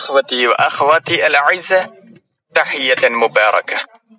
إخوتي وأخواتي الأعزة تحية مباركة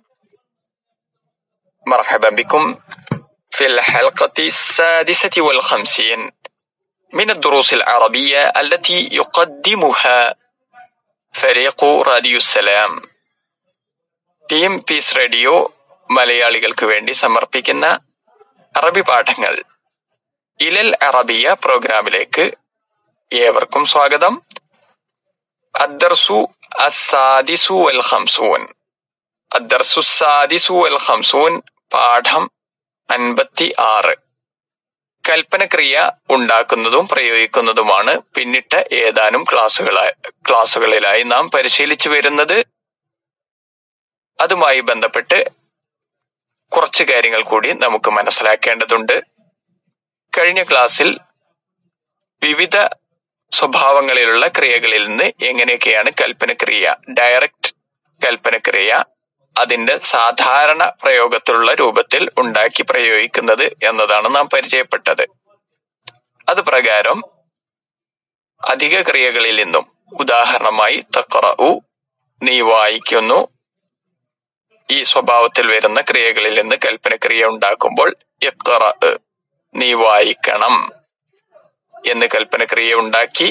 مرحبا بكم في الحلقة السادسة والخمسين من الدروس العربية التي يقدمها فريق راديو السلام team piece radio മലയാളികൾക്ക് വേണ്ടി സമർപ്പിക്കുന്ന അറബി പാഠങ്ങൾ ഇലൽ അറബിയ പ്രോഗ്രാമിലേക്ക് ഏവർക്കും സ്വാഗതം അദ്ദർസു അസാദിസു വൽ ഖംസൂൻ അദ്ദർസു സാദിസു വൽ ഖംസൂൻ പാഠം അൻപത്തി ആറ് കൽപ്പനക്രിയ ഉണ്ടാക്കുന്നതും പ്രയോഗിക്കുന്നതുമാണ് പിന്നിട്ട ഏതാനും ക്ലാസുകളായി ക്ലാസുകളിലായി നാം പരിശീലിച്ചു വരുന്നത് അതുമായി ബന്ധപ്പെട്ട് കുറച്ച് കാര്യങ്ങൾ കൂടി നമുക്ക് മനസ്സിലാക്കേണ്ടതുണ്ട് കഴിഞ്ഞ ക്ലാസ്സിൽ വിവിധ സ്വഭാവങ്ങളിലുള്ള ക്രിയകളിൽ നിന്ന് എങ്ങനെയൊക്കെയാണ് കൽപ്പനക്രിയ ഡയറക്റ്റ് കൽപ്പനക്രിയ അതിന്റെ സാധാരണ പ്രയോഗത്തിലുള്ള രൂപത്തിൽ ഉണ്ടാക്കി പ്രയോഗിക്കുന്നത് എന്നതാണ് നാം പരിചയപ്പെട്ടത് അത് പ്രകാരം അധിക ക്രിയകളിൽ നിന്നും ഉദാഹരണമായി തക്കറു നീ വായിക്കുന്നു ഈ സ്വഭാവത്തിൽ വരുന്ന ക്രിയകളിൽ നിന്ന് കൽപ്പനക്രിയ ഉണ്ടാക്കുമ്പോൾ ഇഖ്റ നീ വായിക്കണം എന്ന് കൽപ്പനക്രിയ ഉണ്ടാക്കി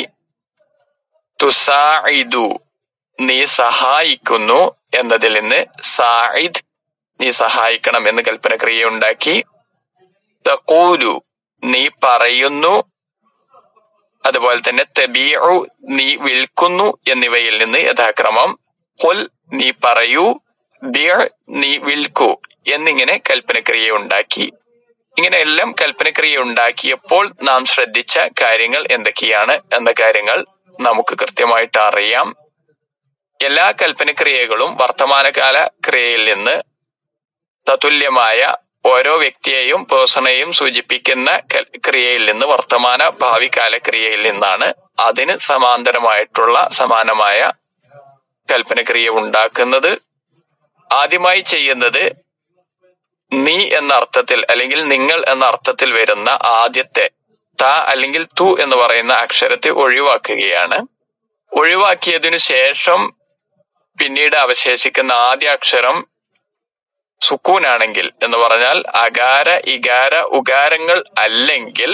തുസായിദു നീ സഹായിക്കുന്നു എന്നതിൽ നിന്ന് സായിദ് നീ സഹായിക്കണം എന്ന് കൽപ്പനക്രിയ ഉണ്ടാക്കി തക്കൂലു നീ പറയുന്നു അതുപോലെ തന്നെ തെബീഉ നീ വിൽക്കുന്നു എന്നിവയിൽ നിന്ന് യഥാക്രമം കൊൽ നീ പറയൂ ബിയർ നീ വിൽക്കൂ എന്നിങ്ങനെ കൽപ്പനക്രിയ ഉണ്ടാക്കി ഇങ്ങനെ എല്ലാം കൽപ്പനക്രിയ ഉണ്ടാക്കിയപ്പോൾ നാം ശ്രദ്ധിച്ച കാര്യങ്ങൾ എന്തൊക്കെയാണ് എന്ന കാര്യങ്ങൾ നമുക്ക് കൃത്യമായിട്ട് അറിയാം എല്ലാ കൽപ്പനക്രിയകളും വർത്തമാനകാല ക്രിയയിൽ നിന്ന് തത്തുല്യമായ ഓരോ വ്യക്തിയെയും പേഴ്സണെയും സൂചിപ്പിക്കുന്ന ക്രിയയിൽ നിന്ന് വർത്തമാന ഭാവി കാലക്രിയയിൽ നിന്നാണ് അതിന് സമാന്തരമായിട്ടുള്ള സമാനമായ കൽപ്പനക്രിയ ഉണ്ടാക്കുന്നത് ആദ്യമായി ചെയ്യുന്നത് നീ എന്ന അർത്ഥത്തിൽ അല്ലെങ്കിൽ നിങ്ങൾ എന്ന അർത്ഥത്തിൽ വരുന്ന ആദ്യത്തെ ത അല്ലെങ്കിൽ തു എന്ന് പറയുന്ന അക്ഷരത്തെ ഒഴിവാക്കുകയാണ് ഒഴിവാക്കിയതിനു ശേഷം പിന്നീട് അവശേഷിക്കുന്ന ആദ്യ അക്ഷരം സുക്കൂനാണെങ്കിൽ എന്ന് പറഞ്ഞാൽ അകാര ഇകാര ഉകാരങ്ങൾ അല്ലെങ്കിൽ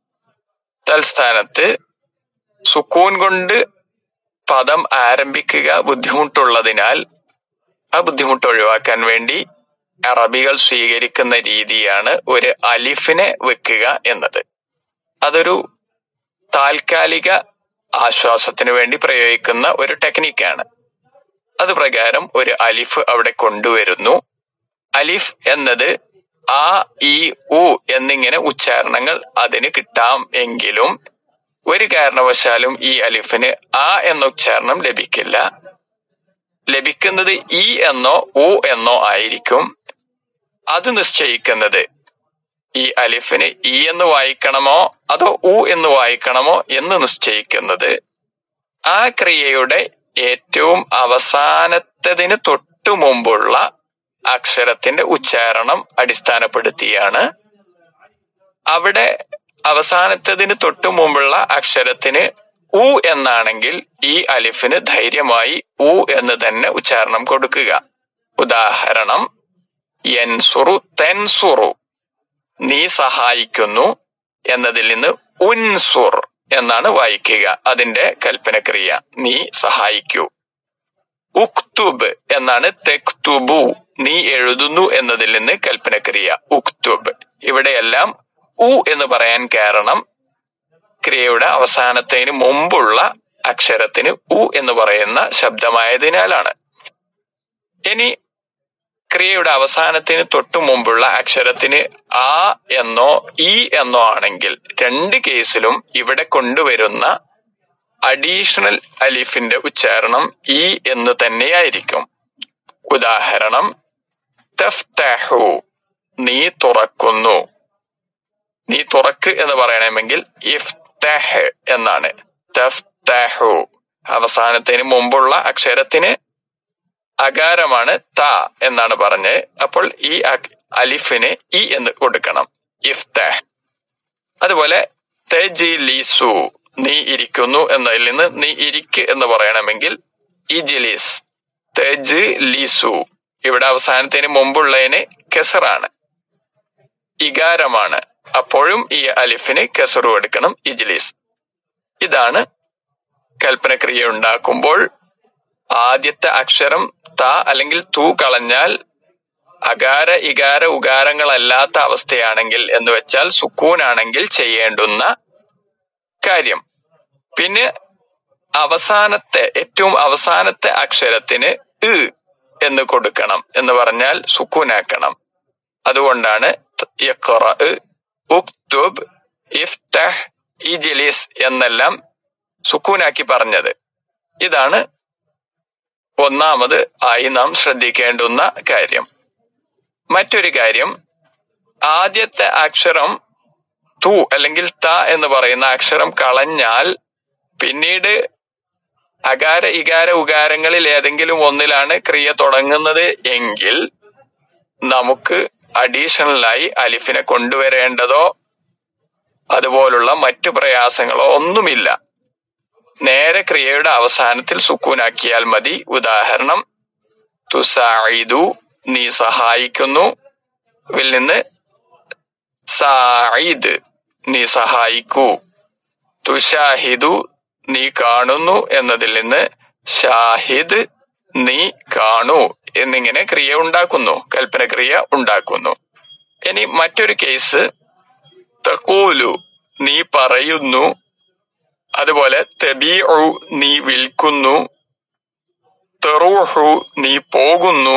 തൽസ്ഥാനത്ത് സുക്കൂൻ കൊണ്ട് പദം ആരംഭിക്കുക ബുദ്ധിമുട്ടുള്ളതിനാൽ ആ ബുദ്ധിമുട്ട് ഒഴിവാക്കാൻ വേണ്ടി അറബികൾ സ്വീകരിക്കുന്ന രീതിയാണ് ഒരു അലിഫിനെ വെക്കുക എന്നത് അതൊരു താൽക്കാലിക ആശ്വാസത്തിന് വേണ്ടി പ്രയോഗിക്കുന്ന ഒരു ടെക്നിക്കാണ് അത് പ്രകാരം ഒരു അലിഫ് അവിടെ കൊണ്ടുവരുന്നു അലിഫ് എന്നത് ആ ഇ ഉ എന്നിങ്ങനെ ഉച്ചാരണങ്ങൾ അതിന് കിട്ടാം എങ്കിലും ഒരു കാരണവശാലും ഈ അലിഫിന് ആ എന്ന ഉച്ചാരണം ലഭിക്കില്ല ലഭിക്കുന്നത് ഇ എന്നോ ഉ എന്നോ ആയിരിക്കും അത് നിശ്ചയിക്കുന്നത് ഈ അലിഫിന് ഇ എന്ന് വായിക്കണമോ അതോ ഉ എന്ന് വായിക്കണമോ എന്ന് നിശ്ചയിക്കുന്നത് ആ ക്രിയയുടെ ഏറ്റവും അവസാനത്തതിന് തൊട്ടു മുമ്പുള്ള അക്ഷരത്തിന്റെ ഉച്ചാരണം അടിസ്ഥാനപ്പെടുത്തിയാണ് അവിടെ അവസാനത്തതിന് തൊട്ടു മുമ്പുള്ള അക്ഷരത്തിന് ഉ എന്നാണെങ്കിൽ ഈ അലിഫിന് ധൈര്യമായി ഉ എന്ന് തന്നെ ഉച്ചാരണം കൊടുക്കുക ഉദാഹരണം യൻസുറു തെൻസുറു നീ സഹായിക്കുന്നു എന്നതിൽ നിന്ന് ഉൻസുർ എന്നാണ് വായിക്കുക അതിന്റെ കൽപ്പനക്രിയ നീ സഹായിക്കൂ ഉക്തുബ് എന്നാണ് തെക്തുബു നീ എഴുതുന്നു എന്നതിൽ നിന്ന് കൽപ്പനക്രിയ ഉക്തുബ് ഇവിടെയെല്ലാം ഉ എന്ന് പറയാൻ കാരണം ക്രിയയുടെ അവസാനത്തിന് മുമ്പുള്ള അക്ഷരത്തിന് ഉ എന്ന് പറയുന്ന ശബ്ദമായതിനാലാണ് ഇനി ക്രിയയുടെ അവസാനത്തിന് തൊട്ടു മുമ്പുള്ള അക്ഷരത്തിന് ആ എന്നോ ഈ എന്നോ ആണെങ്കിൽ രണ്ട് കേസിലും ഇവിടെ കൊണ്ടുവരുന്ന അഡീഷണൽ അലിഫിന്റെ ഉച്ചാരണം ഈ എന്ന് തന്നെയായിരിക്കും ഉദാഹരണം തഫ്തഹു നീ തുറക്കുന്നു നീ തുറക്ക് എന്ന് പറയണമെങ്കിൽ ഇഫ്തഹ് എന്നാണ് തഫ്തഹു അവസാനത്തിന് മുമ്പുള്ള അക്ഷരത്തിന് അകാരമാണ് ത എന്നാണ് പറഞ്ഞ് അപ്പോൾ ഈ അലിഫിന് ഇ എന്ന് കൊടുക്കണം ഇഫ്തഹ് അതുപോലെ തെജിലിസു നീ ഇരിക്കുന്നു എന്നതിൽ നിന്ന് നീ ഇരിക്ക് എന്ന് പറയണമെങ്കിൽ ഇജിലിസ് തെജ് ലിസു ഇവിടെ അവസാനത്തിന് മുമ്പുള്ളതിന് കെസറാണ് ഇകാരമാണ് അപ്പോഴും ഈ അലിഫിന് കെസറു എടുക്കണം ഇജ്ലിസ് ഇതാണ് കൽപ്പനക്രിയ ഉണ്ടാക്കുമ്പോൾ ആദ്യത്തെ അക്ഷരം ത അല്ലെങ്കിൽ തൂ കളഞ്ഞാൽ അകാര ഇകാര ഉകാരങ്ങളല്ലാത്ത അവസ്ഥയാണെങ്കിൽ എന്ന് വെച്ചാൽ സുക്കൂനാണെങ്കിൽ ചെയ്യേണ്ടുന്ന കാര്യം പിന്നെ അവസാനത്തെ ഏറ്റവും അവസാനത്തെ അക്ഷരത്തിന് ഇ എന്ന് കൊടുക്കണം എന്ന് പറഞ്ഞാൽ സുക്കൂനാക്കണം അതുകൊണ്ടാണ് ഇഖ്റ, ഉക്തുബ് ഇഫ്തഹ് ഇജ്ലിസ് എന്നെല്ലാം സുക്കൂനാക്കി പറഞ്ഞത് ഇതാണ് ഒന്നാമത് ആയി നാം ശ്രദ്ധിക്കേണ്ടുന്ന കാര്യം മറ്റൊരു കാര്യം ആദ്യത്തെ അക്ഷരം തു അല്ലെങ്കിൽ ത എന്ന് പറയുന്ന അക്ഷരം കളഞ്ഞാൽ പിന്നീട് അകാര ഇകാര ഉകാരങ്ങളിൽ ഏതെങ്കിലും ഒന്നിലാണ് ക്രിയ തുടങ്ങുന്നത് എങ്കിൽ നമുക്ക് അഡീഷണലായി അലിഫിനെ കൊണ്ടുവരേണ്ടതോ അതുപോലുള്ള മറ്റു പ്രയാസങ്ങളോ ഒന്നുമില്ല നേരെ ക്രിയയുടെ അവസാനത്തിൽ സുക്കൂനാക്കിയാൽ മതി ഉദാഹരണം തുസായിദു നീ സഹായിക്കുന്നു വിൽ നിന്ന് സായിദ് നീ സഹായിക്കൂ തുഷാഹിദു നീ കാണുന്നു എന്നതിൽ നിന്ന് ഷാഹിദ് നീ കാണൂ എന്നിങ്ങനെ ക്രിയ ഉണ്ടാക്കുന്നു കൽപ്പന ക്രിയ ഉണ്ടാക്കുന്നു ഇനി മറ്റൊരു കേസ് തക്കൂലു നീ പറയുന്നു അതുപോലെ തെബീഉ നീ വിൽക്കുന്നു തെറൂഹു നീ പോകുന്നു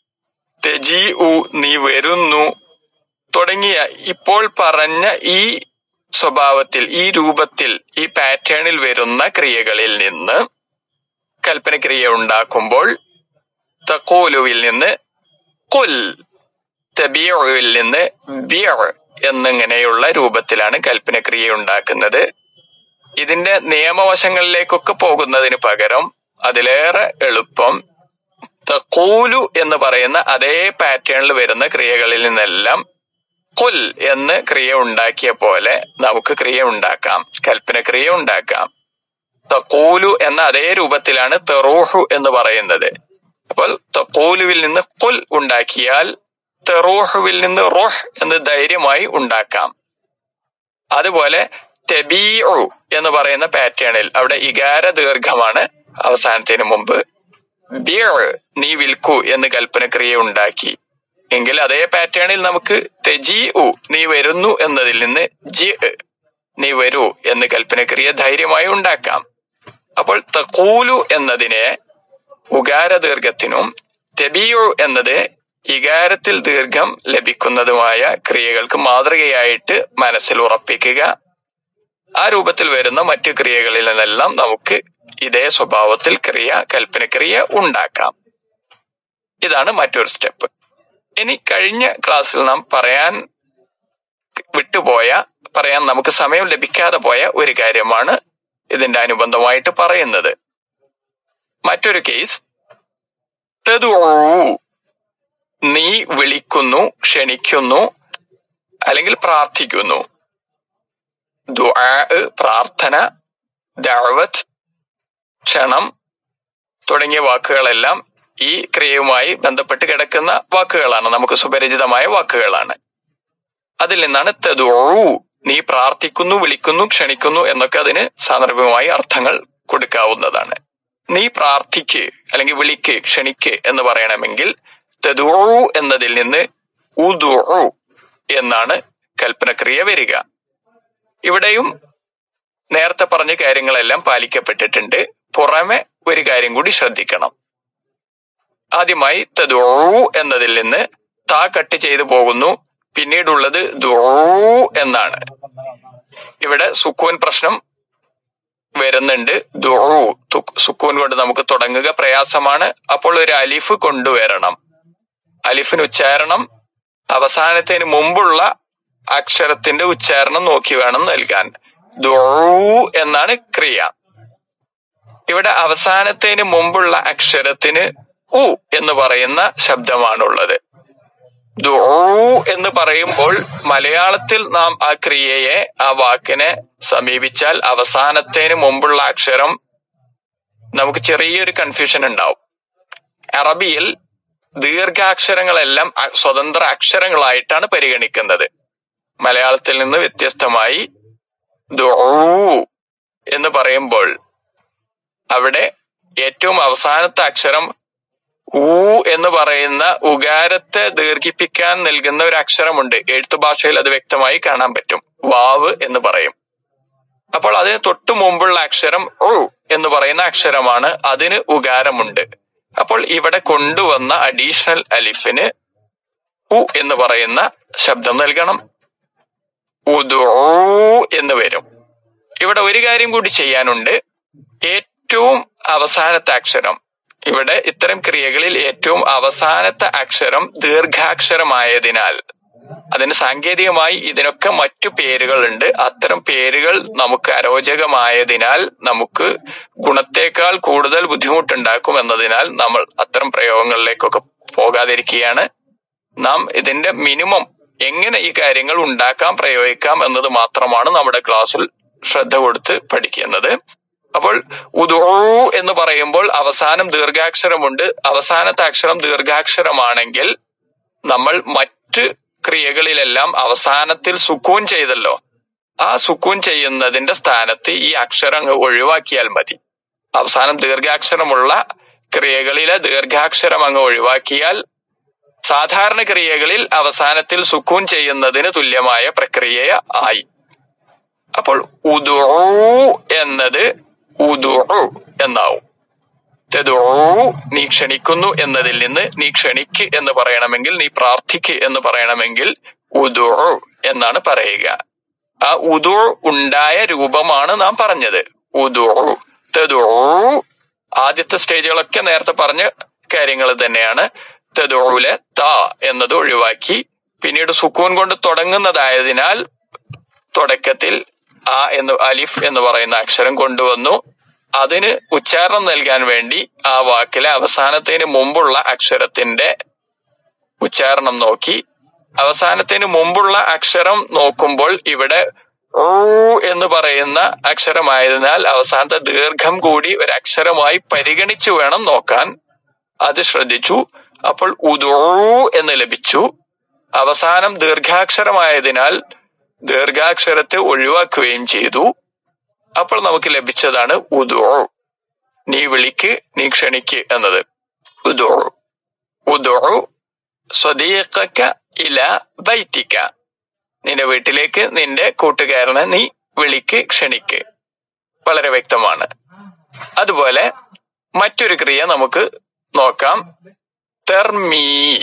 തെജീഉ നീ വരുന്നു തുടങ്ങിയ ഇപ്പോൾ പറഞ്ഞ ഈ സ്വഭാവത്തിൽ ഈ രൂപത്തിൽ ഈ പാറ്റേണിൽ വരുന്ന ക്രിയകളിൽ നിന്ന് കൽപ്പനക്രിയ ഉണ്ടാക്കുമ്പോൾ തക്കൂലുവിൽ നിന്ന് കുൽ തബീഉവിൽ നിന്ന് ബിയർ എന്നിങ്ങനെയുള്ള രൂപത്തിലാണ് കൽപ്പനക്രിയ ഉണ്ടാക്കുന്നത് ഇതിന്റെ നിയമവശങ്ങളിലേക്കൊക്കെ പോകുന്നതിന് പകരം അതിലേറെ എളുപ്പം തക്കൂലു എന്ന് പറയുന്ന അതേ പാറ്റേണിൽ വരുന്ന ക്രിയകളിൽ നിന്നെല്ലാം കുൽ എന്ന് ക്രിയ ഉണ്ടാക്കിയ പോലെ നമുക്ക് ക്രിയ ഉണ്ടാക്കാം കൽപ്പന ക്രിയ ഉണ്ടാക്കാം തക്കൂലു എന്ന അതേ രൂപത്തിലാണ് തെറൂഹു എന്ന് പറയുന്നത് അപ്പോൾ തക്കൂലുവിൽ നിന്ന് കുൽ ഉണ്ടാക്കിയാൽ തെറൂഹുവിൽ നിന്ന് റോഹ് എന്ന് ധൈര്യമായി ഉണ്ടാക്കാം അതുപോലെ തെബീഉ എന്ന് പറയുന്ന പാറ്റേണിൽ അവിടെ ഇകാര ദീർഘമാണ് അവസാനത്തിന് മുമ്പ് ബിയർ നീ വിൽക്കൂ എന്ന് കൽപ്പനക്രിയ ഉണ്ടാക്കി എങ്കിൽ അതേ പാറ്റേണിൽ നമുക്ക് തെജി ഉ നീ വരുന്നു എന്നതിൽ നിന്ന് ജി നീ വരൂ എന്ന് കൽപ്പനക്രിയ ധൈര്യമായി ഉണ്ടാക്കാം അപ്പോൾ തക്കൂലു എന്നതിനെ ഉകാര ദീർഘത്തിനും തെബിയു എന്നത് ഇകാരത്തിൽ ദീർഘം ലഭിക്കുന്നതുമായ ക്രിയകൾക്ക് മാതൃകയായിട്ട് മനസ്സിൽ ഉറപ്പിക്കുക ആ രൂപത്തിൽ വരുന്ന മറ്റു ക്രിയകളിൽ നിന്നെല്ലാം നമുക്ക് ഇതേ സ്വഭാവത്തിൽ ക്രിയ കൽപ്പനക്രിയ ഉണ്ടാക്കാം ഇതാണ് മറ്റൊരു സ്റ്റെപ്പ് ഇനി കഴിഞ്ഞ ക്ലാസ്സിൽ നാം പറയാൻ വിട്ടുപോയ പറയാൻ നമുക്ക് സമയം ലഭിക്കാതെ പോയ ഒരു കാര്യമാണ് ഇതിന്റെ അനുബന്ധമായിട്ട് പറയുന്നത് മറ്റൊരു കേസ് തെതു നീ വിളിക്കുന്നു ക്ഷണിക്കുന്നു അല്ലെങ്കിൽ പ്രാർത്ഥിക്കുന്നു ദുആ പ്രാർത്ഥന ദഅവത്ത് ക്ഷണം തുടങ്ങിയ വാക്കുകളെല്ലാം ഈ ക്രിയയുമായി ബന്ധപ്പെട്ട് കിടക്കുന്ന വാക്കുകളാണ് നമുക്ക് സുപരിചിതമായ വാക്കുകളാണ് അതിൽ നിന്നാണ് തെതു നീ പ്രാർത്ഥിക്കുന്നു വിളിക്കുന്നു ക്ഷണിക്കുന്നു എന്നൊക്കെ അതിന് സാന്ദർഭികമായി അർത്ഥങ്ങൾ കൊടുക്കാവുന്നതാണ് നീ പ്രാർത്ഥിക്ക് അല്ലെങ്കിൽ വിളിക്ക് ക്ഷണിക്ക് എന്ന് പറയണമെങ്കിൽ തെതു എന്നതിൽ നിന്ന് ഉദു എന്നാണ് കൽപ്പനക്രിയ വരിക ഇവിടെയും നേരത്തെ പറഞ്ഞ കാര്യങ്ങളെല്ലാം പാലിക്കപ്പെട്ടിട്ടുണ്ട് പുറമെ ഒരു കാര്യം കൂടി ശ്രദ്ധിക്കണം ആദ്യമായി തദൂ എന്നതിൽ നിന്ന് താ കട്ട് ചെയ്തു പോകുന്നു പിന്നീടുള്ളത് ദൂ എന്നാണ് ഇവിടെ സുക്കൂൻ പ്രശ്നം വരുന്നുണ്ട് ദൂ സുക്കൂൻ കൊണ്ട് നമുക്ക് തുടങ്ങുക പ്രയാസമാണ് അപ്പോൾ ഒരു അലിഫ് കൊണ്ടുവരണം അലിഫിന് ഉച്ചാരണം അവസാനത്തിന് മുമ്പുള്ള അക്ഷരത്തിന്റെ ഉച്ചാരണം നോക്കി വേണം നൽകാൻ ദൂ എന്നാണ് ക്രിയ ഇവിടെ അവസാനത്തിന് മുമ്പുള്ള അക്ഷരത്തിന് ഉ എന്ന് പറയുന്ന ശബ്ദമാണുള്ളത് ദുഊ എന്ന് പറയുമ്പോൾ മലയാളത്തിൽ നാം ആ ക്രിയയെ ആ വാക്കിനെ സമീപിച്ചാൽ അവസാനത്തേന് മുമ്പുള്ള അക്ഷരം നമുക്ക് ചെറിയൊരു കൺഫ്യൂഷൻ ഉണ്ടാവും അറബിയിൽ ദീർഘാക്ഷരങ്ങളെല്ലാം അ- സ്വതന്ത്ര അക്ഷരങ്ങളായിട്ടാണ് പരിഗണിക്കുന്നത് മലയാളത്തിൽ നിന്ന് വ്യത്യസ്തമായി ദുഊ എന്ന് പറയുമ്പോൾ അവിടെ ഏറ്റവും അവസാനത്തെ അക്ഷരം ഊ എന്ന് പറയുന്ന ഉകാരത്തെ ദീർഘിപ്പിക്കാൻ നൽകുന്ന ഒരു അക്ഷരമുണ്ട് എഴുത്തു ഭാഷയിൽ അത് വ്യക്തമായി കാണാൻ പറ്റും വാവ് എന്ന് പറയും അപ്പോൾ അതിന് തൊട്ടു മുമ്പുള്ള അക്ഷരം ഉ എന്ന് പറയുന്ന അക്ഷരമാണ് അതിന് ഉകാരമുണ്ട് അപ്പോൾ ഇവിടെ കൊണ്ടുവന്ന അഡീഷണൽ അലിഫിന് ഉ എന്ന് പറയുന്ന ശബ്ദം നൽകണം ഉദൂ എന്ന് വരും ഇവിടെ ഒരു കാര്യം കൂടി ചെയ്യാനുണ്ട് ഏറ്റവും അവസാനത്തെ അക്ഷരം ഇവിടെ ഇത്തരം ക്രിയകളിൽ ഏറ്റവും അവസാനത്തെ അക്ഷരം ദീർഘാക്ഷരമായതിനാൽ അതിന് സാങ്കേതികമായി ഇതിനൊക്കെ മറ്റു പേരുകളുണ്ട് അത്തരം പേരുകൾ നമുക്ക് അരോചകമായതിനാൽ നമുക്ക് ഗുണത്തേക്കാൾ കൂടുതൽ ബുദ്ധിമുട്ടുണ്ടാക്കും എന്നതിനാൽ നമ്മൾ അത്തരം പ്രയോഗങ്ങളിലേക്കൊക്കെ പോകാതിരിക്കുകയാണ് നാം ഇതിന്റെ മിനിമം എങ്ങനെ ഈ കാര്യങ്ങൾ ഉണ്ടാക്കാം പ്രയോഗിക്കാം എന്നത് മാത്രമാണ് നമ്മുടെ ക്ലാസ്സിൽ ശ്രദ്ധ കൊടുത്ത് പഠിക്കുന്നത് അപ്പോൾ ഉദൂ എന്ന് പറയുമ്പോൾ അവസാനം ദീർഘാക്ഷരമുണ്ട് അവസാനത്തെ അക്ഷരം ദീർഘാക്ഷരമാണെങ്കിൽ നമ്മൾ മറ്റ് ക്രിയകളിലെല്ലാം അവസാനത്തിൽ സുക്കൂൻ ചെയ്തല്ലോ ആ സുക്കൂൻ ചെയ്യുന്നതിന്റെ സ്ഥാനത്ത് ഈ അക്ഷരം അങ്ങ് ഒഴിവാക്കിയാൽ മതി അവസാനം ദീർഘാക്ഷരമുള്ള ക്രിയകളിലെ ദീർഘാക്ഷരം അങ്ങ് ഒഴിവാക്കിയാൽ സാധാരണ ക്രിയകളിൽ അവസാനത്തിൽ സുക്കൂൻ ചെയ്യുന്നതിന് തുല്യമായ പ്രക്രിയ ആയി അപ്പോൾ ഉദൂ എന്നത് ഉദൂ എന്നാവും തെദൂ നീ ക്ഷണിക്കുന്നു എന്നതിൽ നിന്ന് നീ ക്ഷണിക്ക് എന്ന് പറയണമെങ്കിൽ നീ പ്രാർത്ഥിക്ക് എന്ന് പറയണമെങ്കിൽ ഉദൂ എന്നാണ് പറയുക ആ ഉദൂ ഉണ്ടായ രൂപമാണ് നാം പറഞ്ഞത് ഉദൂ തെദൂ ആദ്യത്തെ സ്റ്റേജുകളൊക്കെ നേരത്തെ പറഞ്ഞ കാര്യങ്ങൾ തന്നെയാണ് തെദൂലെ ത എന്നത് ഒഴിവാക്കി പിന്നീട് സുക്കൂൻ കൊണ്ട് തുടങ്ങുന്നതായതിനാൽ തുടക്കത്തിൽ ആ എന്ന് അലിഫ് എന്ന് പറയുന്ന അക്ഷരം കൊണ്ടുവന്നു അതിന് ഉച്ചാരണം നൽകാൻ വേണ്ടി ആ വാക്കിലെ അവസാനത്തിന് മുമ്പുള്ള അക്ഷരത്തിന്റെ ഉച്ചാരണം നോക്കി അവസാനത്തിന് മുമ്പുള്ള അക്ഷരം നോക്കുമ്പോൾ ഇവിടെ ഊ എന്ന് പറയുന്ന അക്ഷരമായതിനാൽ അവസാനത്തെ ദീർഘം കൂടി ഒരു അക്ഷരമായി പരിഗണിച്ചു വേണം നോക്കാൻ അത് ശ്രദ്ധിച്ചു അപ്പോൾ ഉദൂ എന്ന് ലഭിച്ചു അവസാനം ദീർഘാക്ഷരമായതിനാൽ ദീർഘാക്ഷരത്തെ ഒഴിവാക്കുകയും ചെയ്തു അപ്പോൾ നമുക്ക് ലഭിച്ചതാണ് ഉദൂ നീ വിളിക്ക് നീ ക്ഷണിക്ക് എന്നത് ഉദൂ ഉദൂ സ്വദീഖക്ക ഇല ബൈത്തിക്ക നിന്റെ വീട്ടിലേക്ക് നിന്റെ കൂട്ടുകാരനെ നീ വിളിക്ക് ക്ഷണിക്ക് വളരെ വ്യക്തമാണ് അതുപോലെ മറ്റൊരു ക്രിയ നമുക്ക് നോക്കാം തെർമീ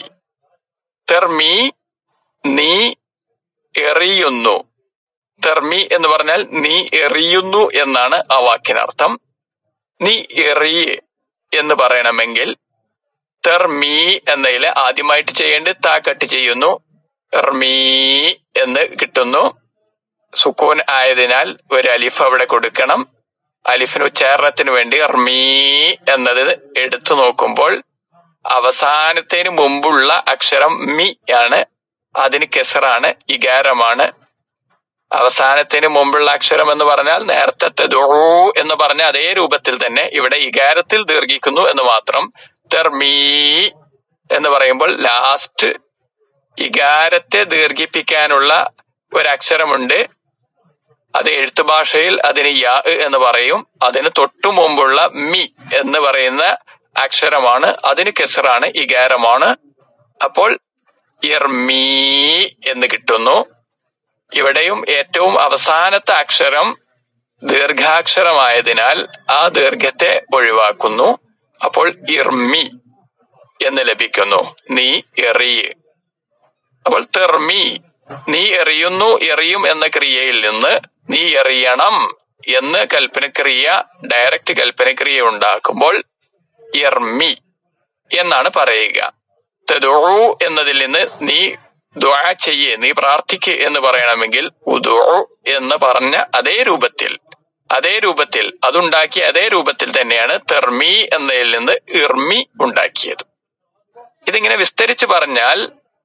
തെർമീ നീ എറിയുന്നു തെർമി എന്ന് പറഞ്ഞാൽ നീ എറിയുന്നു എന്നാണ് ആ വാക്കിനർത്ഥം നീ എറിയ് എന്ന് പറയണമെങ്കിൽ തെർമീ എന്നതില് ആദ്യമായിട്ട് ചെയ്യേണ്ടത് താ കട്ട് ചെയ്യുന്നു എർമീ എന്ന് കിട്ടുന്നു സുക്കൂൻ ആയതിനാൽ ഒരു അലിഫ് അവിടെ കൊടുക്കണം അലിഫിന് ഉച്ചാരണത്തിന് വേണ്ടി എർമീ എന്നത് എടുത്തു നോക്കുമ്പോൾ അവസാനത്തിന് മുമ്പുള്ള അക്ഷരം മി ആണ് അതിന് കെസറാണ് ഇകാരമാണ് അവസാനത്തിന് മുമ്പുള്ള അക്ഷരം എന്ന് പറഞ്ഞാൽ നേരത്തെ തെദൂ എന്ന് പറഞ്ഞ അതേ രൂപത്തിൽ തന്നെ ഇവിടെ ഇകാരത്തിൽ ദീർഘിക്കുന്നു എന്ന് മാത്രം തെർമീ എന്ന് പറയുമ്പോൾ ലാസ്റ്റ് ഇകാരത്തെ ദീർഘിപ്പിക്കാനുള്ള ഒരു അക്ഷരമുണ്ട് അത് എഴുത്തു ഭാഷയിൽ അതിന് യാ എന്ന് പറയും അതിന് തൊട്ടു മുമ്പുള്ള മി എന്ന് പറയുന്ന അക്ഷരമാണ് അതിന് കെസറാണ് ഇകാരമാണ് അപ്പോൾ ഇർമീ എന്ന് കിട്ടുന്നു ഇവിടെയും ഏറ്റവും അവസാനത്തെ അക്ഷരം ദീർഘാക്ഷരമായതിനാൽ ആ ദീർഘത്തെ ഒഴിവാക്കുന്നു അപ്പോൾ ഇർമി എന്ന് ലഭിക്കുന്നു നീ എറിയ് അപ്പോൾ തെർമി നീ എറിയുന്നു എറിയും എന്ന ക്രിയയിൽ നിന്ന് നീ എറിയണം എന്ന് കൽപ്പനക്രിയ ഡയറക്റ്റ് കൽപ്പനക്രിയ ഉണ്ടാക്കുമ്പോൾ ഇർമി എന്നാണ് പറയുക തെദൂ എന്നതിൽ നിന്ന് നീ ദ്വാ ചെയ്യേ നീ പ്രാർത്ഥിക്ക് എന്ന് പറയണമെങ്കിൽ ഉദൂ എന്ന് പറഞ്ഞ അതേ രൂപത്തിൽ അതേ രൂപത്തിൽ അതുണ്ടാക്കിയ അതേ രൂപത്തിൽ തന്നെയാണ് തെർമി എന്നതിൽ നിന്ന് ഇർമി ഉണ്ടാക്കിയത് ഇതിങ്ങനെ വിസ്തരിച്ച് പറഞ്ഞാൽ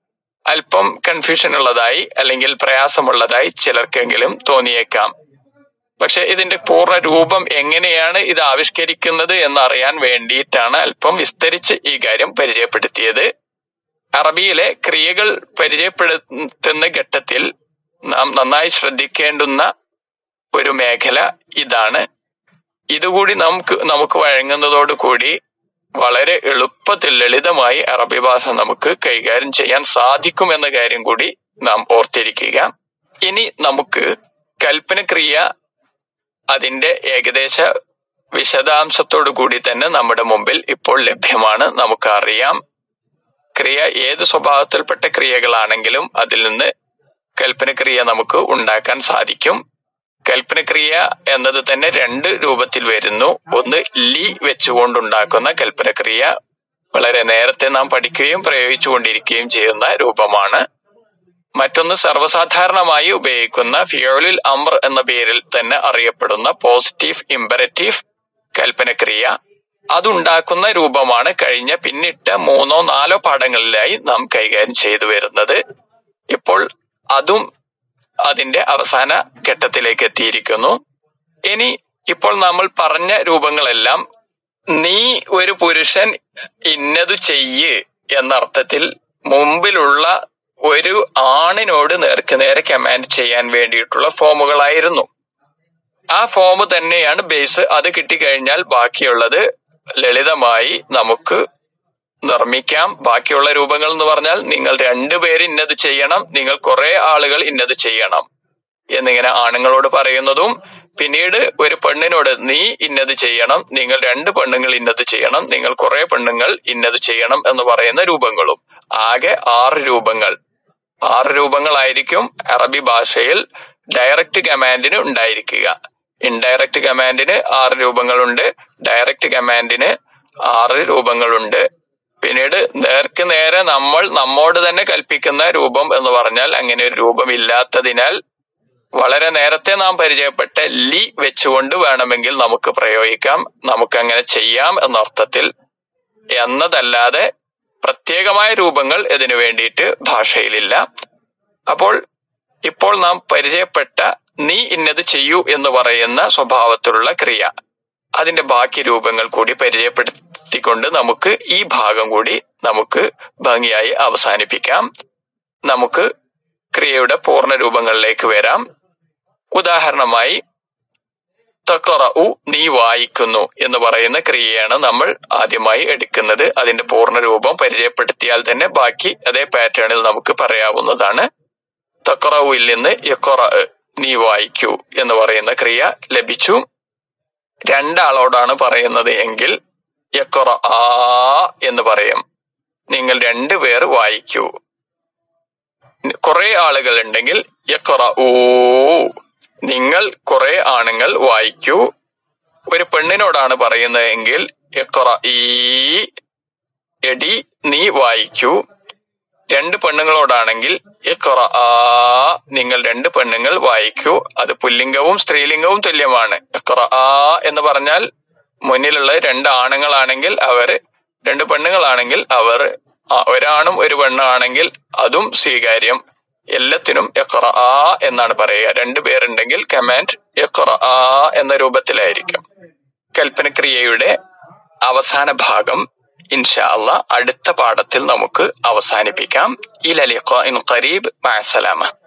അല്പം കൺഫ്യൂഷൻ ഉള്ളതായി അല്ലെങ്കിൽ പ്രയാസമുള്ളതായി ചിലർക്കെങ്കിലും തോന്നിയേക്കാം പക്ഷെ ഇതിന്റെ പൂർണ്ണ രൂപം എങ്ങനെയാണ് ഇത് ആവിഷ്കരിക്കുന്നത് എന്നറിയാൻ വേണ്ടിയിട്ടാണ് അല്പം വിസ്തരിച്ച് ഈ കാര്യം പരിചയപ്പെടുത്തിയത് അറബിയിലെ ക്രിയകൾ പരിചയപ്പെടുത്തുന്ന ഘട്ടത്തിൽ നാം നന്നായി ശ്രദ്ധിക്കേണ്ടുന്ന ഒരു മേഖല ഇതാണ് ഇതുകൂടി നമുക്ക് നമുക്ക് വഴങ്ങുന്നതോടുകൂടി വളരെ എളുപ്പത്തിൽ ലളിതമായി അറബി ഭാഷ നമുക്ക് കൈകാര്യം ചെയ്യാൻ സാധിക്കുമെന്ന കാര്യം കൂടി നാം ഓർത്തിരിക്കുക ഇനി നമുക്ക് കൽപ്പനക്രിയ അതിന്റെ ഏകദേശ വിശദാംശത്തോടു കൂടി തന്നെ നമ്മുടെ മുമ്പിൽ ഇപ്പോൾ ലഭ്യമാണ് നമുക്കറിയാം ക്രിയ ഏത് സ്വഭാവത്തിൽപ്പെട്ട ക്രിയകളാണെങ്കിലും അതിൽ നിന്ന് കൽപ്പനക്രിയ നമുക്ക് ഉണ്ടാക്കാൻ സാധിക്കും കൽപ്പനക്രിയ എന്നത് തന്നെ രണ്ട് രൂപത്തിൽ വരുന്നു ഒന്ന് ലി വെച്ചുകൊണ്ടുണ്ടാക്കുന്ന കൽപ്പനക്രിയ വളരെ നേരത്തെ നാം പഠിക്കുകയും പ്രയോഗിച്ചുകൊണ്ടിരിക്കുകയും ചെയ്യുന്ന രൂപമാണ് മറ്റൊന്ന് സർവ്വസാധാരണമായി ഉപയോഗിക്കുന്ന ഫിയോലിൽ അമർ എന്ന പേരിൽ തന്നെ അറിയപ്പെടുന്ന പോസിറ്റീവ് ഇമ്പരറ്റീവ് കൽപ്പനക്രിയ അതുണ്ടാക്കുന്ന രൂപമാണ് കഴിഞ്ഞ പിന്നിട്ട മൂന്നോ നാലോ പാഠങ്ങളിലായി നാം കൈകാര്യം ചെയ്തു വരുന്നത് ഇപ്പോൾ അതും അതിന്റെ അവസാന ഘട്ടത്തിലേക്ക് എത്തിയിരിക്കുന്നു ഇനി ഇപ്പോൾ നമ്മൾ പറഞ്ഞ രൂപങ്ങളെല്ലാം നീ ഒരു പുരുഷൻ ഇന്നതു ചെയ്യ് എന്ന അർത്ഥത്തിൽ മുമ്പിലുള്ള ഒരു ആണിനോട് നേർക്ക് നേരെ കമാൻഡ് ചെയ്യാൻ വേണ്ടിയിട്ടുള്ള ഫോമുകളായിരുന്നു ആ ഫോം തന്നെയാണ് ബേസ് അത് കിട്ടിക്കഴിഞ്ഞാൽ ബാക്കിയുള്ളത് ലളിതമായി നമുക്ക് നിർമ്മിക്കാം ബാക്കിയുള്ള രൂപങ്ങൾ എന്ന് പറഞ്ഞാൽ നിങ്ങൾ രണ്ടുപേര് ഇന്നത് ചെയ്യണം നിങ്ങൾ കുറെ ആളുകൾ ഇന്നത് ചെയ്യണം എന്നിങ്ങനെ ആണുങ്ങളോട് പറയുന്നതും പിന്നീട് ഒരു പെണ്ണിനോട് നീ ഇന്നത് ചെയ്യണം നിങ്ങൾ രണ്ട് പെണ്ണുങ്ങൾ ഇന്നത് ചെയ്യണം നിങ്ങൾ കുറെ പെണ്ണുങ്ങൾ ഇന്നത് ചെയ്യണം എന്ന് പറയുന്ന രൂപങ്ങളും ആകെ ആറ് രൂപങ്ങൾ ആറ് രൂപങ്ങളായിരിക്കും അറബി ഭാഷയിൽ ഡയറക്റ്റ് കമാൻഡിന് ഉണ്ടായിരിക്കുക ഇൻഡയറക്റ്റ് കമാൻഡിന് ആറ് രൂപങ്ങളുണ്ട് ഡയറക്റ്റ് കമാൻഡിന് ആറ് രൂപങ്ങളുണ്ട് പിന്നീട് നേർക്ക് നേരെ നമ്മൾ നമ്മോട് തന്നെ കൽപ്പിക്കുന്ന രൂപം എന്ന് പറഞ്ഞാൽ അങ്ങനെ ഒരു രൂപം ഇല്ലാത്തതിനാൽ വളരെ നേരത്തെ നാം പരിചയപ്പെട്ട ലി വെച്ചുകൊണ്ട് വേണമെങ്കിൽ നമുക്ക് പ്രയോഗിക്കാം നമുക്ക് അങ്ങനെ ചെയ്യാം എന്ന അർത്ഥത്തിൽ എന്നതല്ലാതെ പ്രത്യേകമായ രൂപങ്ങൾ ഇതിനു വേണ്ടിയിട്ട് ഭാഷയിലില്ല അപ്പോൾ ഇപ്പോൾ നാം പരിചയപ്പെട്ട നീ ഇന്നത് ചെയ്യൂ എന്ന് പറയുന്ന സ്വഭാവത്തിലുള്ള ക്രിയ അതിന്റെ ബാക്കി രൂപങ്ങൾ കൂടി പരിചയപ്പെടുത്തിക്കൊണ്ട് നമുക്ക് ഈ ഭാഗം കൂടി നമുക്ക് ഭംഗിയായി അവസാനിപ്പിക്കാം നമുക്ക് ക്രിയയുടെ പൂർണ്ണ രൂപങ്ങളിലേക്ക് വരാം ഉദാഹരണമായി തക്കറു നീ വായിക്കുന്നു എന്ന് പറയുന്ന ക്രിയയാണ് നമ്മൾ ആദ്യമായി എടുക്കുന്നത് അതിന്റെ പൂർണ്ണ രൂപം പരിചയപ്പെടുത്തിയാൽ തന്നെ ബാക്കി അതേ പാറ്റേണിൽ നമുക്ക് പറയാവുന്നതാണ് തക്കറവിൽ നിന്ന് യക്കൊറ നീ വായിക്കൂ എന്ന് പറയുന്ന ക്രിയ ലഭിച്ചു രണ്ടാളോടാണ് പറയുന്നത് എങ്കിൽ യക്കൊറ ആ എന്ന് പറയും നിങ്ങൾ രണ്ടുപേർ വായിക്കൂ കുറെ ആളുകൾ ഉണ്ടെങ്കിൽ യക്കൊറ ഊ നിങ്ങൾ കുറെ ആണുങ്ങൾ വായിക്കൂ ഒരു പെണ്ണിനോടാണ് പറയുന്നത് എങ്കിൽ യക്കൊറ ഈ എടി നീ വായിക്കൂ രണ്ട് പെണ്ണുങ്ങളോടാണെങ്കിൽ യക്കൊറ ആ നിങ്ങൾ രണ്ട് പെണ്ണുങ്ങൾ വായിക്കൂ അത് പുല്ലിംഗവും സ്ത്രീലിംഗവും തുല്യമാണ് യക്കൊറ ആ എന്ന് പറഞ്ഞാൽ മുന്നിലുള്ള രണ്ട് ആണുങ്ങളാണെങ്കിൽ അവർ രണ്ട് പെണ്ണുങ്ങളാണെങ്കിൽ അവർ ഒരാണും ഒരു പെണ്ണാണെങ്കിൽ അതും സ്വീകാര്യം എല്ലാത്തിനും യക്കൊറ ആ എന്നാണ് പറയുക രണ്ടു പേരുണ്ടെങ്കിൽ കമാൻഡ് യക്കൊറ ആ എന്ന രൂപത്തിലായിരിക്കും കൽപ്പനക്രിയയുടെ അവസാന ഭാഗം ഇൻഷാ അല്ല അടുത്ത പാഠത്തിൽ നമുക്ക് അവസാനിപ്പിക്കാം ഇലലിഖ ഇൻ ഖരീബ് മഅസലാമ